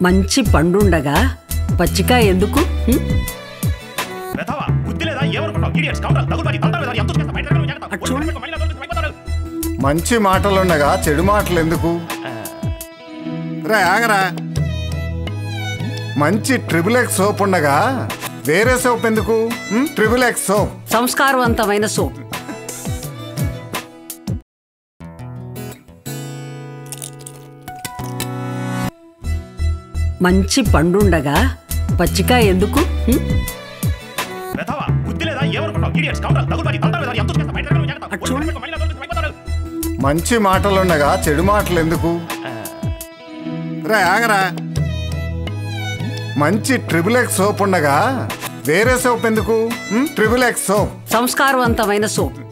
మంచి పండుండగా పచ్చికాయ ఎందుకు హ్మ్? వెధవా, బుద్ధి లేదా ఏమనుకుంటావు idiots, కౌంటర్లు, తగులుబాజీ, తంటాలు లేదా, ఎంత చూపిస్తా, బయట తిరగను, జాగ్రత్త. అటు చూడు. ఒళ్ళు మహిళా దొరికి భయపడతారు. మంచి మాటలుండగా చెడు మాటలు ఎందుకు రా ఆగరా మంచి ట్రిపుల్ ఎక్స్ సోప్ ఉండగా వేరే సోప్ ఎందుకు ఉమ్, ట్రిపుల్ ఎక్స్ సోప్ సంస్కారవంతమైన సోప్ మంచి పండుండగా పచ్చికాయ ఎందుకు హ్మ్? వెధవా, బుద్ధి లేదా ఏమనుకుంటావు idiots, కౌంటర్లు, తగులుబాజీ, తంటాలు లేదా, ఎంత చూపిస్తా, బయట తిరగను, జాగ్రత్త. అటు చూడు. ఒళ్ళు మహిళా దొరికి భయపడతారు. మంచి మాటలుండగా చెడు మాటలు ఎందుకు రా ఆగరా మంచి ట్రిపుల్ ఎక్స్ సోప్ ఉండగా వేరే సోప్ ఎందుకు ఉమ్, ట్రిపుల్ ఎక్స్ సోప్ సంస్కారవంతమైన సోప్